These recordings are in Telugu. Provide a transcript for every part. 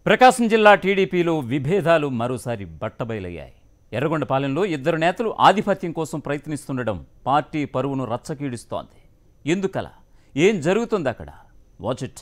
ప్రకాశం జిల్లా టీడీపీలో విభేదాలు మరోసారి బట్టబయలయ్యాయి ఎర్రగొండపాలెంలో ఇద్దరు నేతలు ఆధిపత్యం కోసం ప్రయత్నిస్తుండడం పార్టీ పరువును రచ్చకీడుస్తోంది ఎందుకలా ఏం జరుగుతుంది అక్కడ వాచ్ ఇట్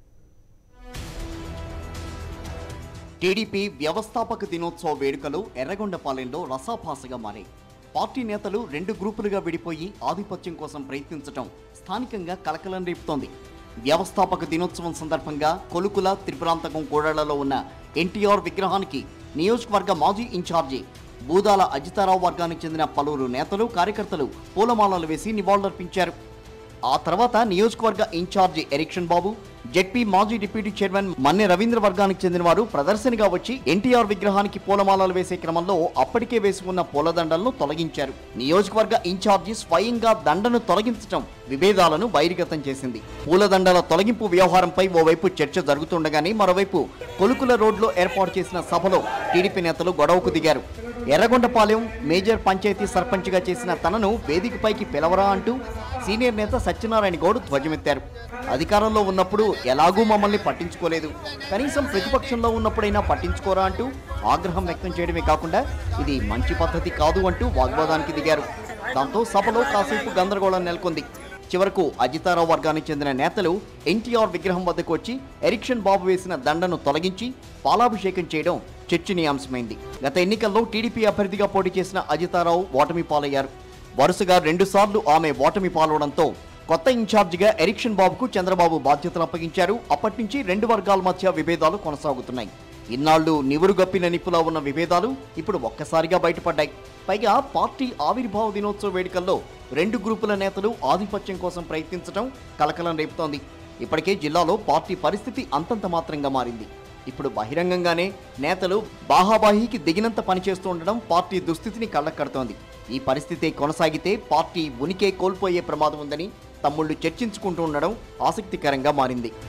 టీడీపీ వ్యవస్థాపక దినోత్సవ వేడుకలు ఎర్రగొండపాలెంలో రసాభాసగా మారాయి పార్టీ నేతలు రెండు గ్రూపులుగా విడిపోయి ఆధిపత్యం కోసం ప్రయత్నించడం స్థానికంగా కలకలం రేపుతోంది వ్యవస్థాపక దినోత్సవం సందర్భంగా కొలుకుల త్రిపురాంతకం కూడళ్లలో ఉన్న ఎన్టీఆర్ విగ్రహానికి నియోజకవర్గ మాజీ ఇన్ఛార్జి బూదాల అజితారావు వర్గానికి చెందిన పలువురు నేతలు కార్యకర్తలు పూలమాలలు వేసి నివాళులర్పించారు ఆ తర్వాత నియోజకవర్గ ఇన్ఛార్జి ఎరిక్షన్ బాబు జెడ్పీ మాజీ డిప్యూటీ చైర్మన్ మన్నె రవీంద్ర వర్గానికి చెందిన వారు ప్రదర్శనగా వచ్చి ఎన్టీఆర్ విగ్రహానికి పూలమాలలు వేసే క్రమంలో అప్పటికే వేసి ఉన్న పూలదండలను తొలగించారు నియోజకవర్గ ఇన్ఛార్జి స్వయంగా దండను తొలగించడం విభేదాలను బహిర్గతం చేసింది పూలదండల తొలగింపు వ్యవహారంపై ఓవైపు చర్చ జరుగుతుండగానే మరోవైపు కొలుకుల రోడ్లో ఏర్పాటు చేసిన సభలో టీడీపీ నేతలు గొడవకు దిగారు ఎర్రగొండపాలెం మేజర్ పంచాయతీ సర్పంచ్గా చేసిన తనను వేదికపైకి పిలవరా అంటూ సీనియర్ నేత సత్యనారాయణ గౌడ్ ధ్వజమెత్తారు అధికారంలో ఉన్నప్పుడు ఎలాగూ మమ్మల్ని పట్టించుకోలేదు కనీసం ప్రతిపక్షంలో ఉన్నప్పుడైనా పట్టించుకోరా అంటూ ఆగ్రహం వ్యక్తం చేయడమే కాకుండా ఇది మంచి పద్ధతి కాదు అంటూ వాగ్వాదానికి దిగారు దాంతో సభలో కాసేపు గందరగోళం నెలకొంది చివరకు అజితారావు వర్గానికి చెందిన నేతలు ఎన్టీఆర్ విగ్రహం వద్దకు వచ్చి ఎరిక్షన్ బాబు వేసిన దండను తొలగించి పాలాభిషేకం చేయడం చర్చనీయాంశమైంది గత ఎన్నికల్లో టీడీపీ అభ్యర్థిగా పోటీ చేసిన అజితారావు ఓటమి పాలయ్యారు వరుసగా రెండుసార్లు ఆమె ఓటమి పాలవడంతో కొత్త ఇన్ఛార్జిగా ఎరిక్షన్ బాబుకు చంద్రబాబు బాధ్యతలు అప్పగించారు అప్పటి నుంచి రెండు వర్గాల మధ్య విభేదాలు కొనసాగుతున్నాయి ఇన్నాళ్లు నివురుగప్పిన నిప్పులా ఉన్న విభేదాలు ఇప్పుడు ఒక్కసారిగా బయటపడ్డాయి పైగా పార్టీ ఆవిర్భావ దినోత్సవ వేడుకల్లో రెండు గ్రూపుల నేతలు ఆధిపత్యం కోసం ప్రయత్నించడం కలకలం రేపుతోంది ఇప్పటికే జిల్లాలో పార్టీ పరిస్థితి అంతంత మాత్రంగా మారింది ఇప్పుడు బహిరంగంగానే నేతలు బాహాబాహీకి దిగినంత పనిచేస్తూ ఉండడం పార్టీ దుస్థితిని కళ్ళకడుతోంది ఈ పరిస్థితి కొనసాగితే పార్టీ ఉనికే కోల్పోయే ప్రమాదం ఉందని తమ్ముళ్లు చర్చించుకుంటూ ఉండడం ఆసక్తికరంగా మారింది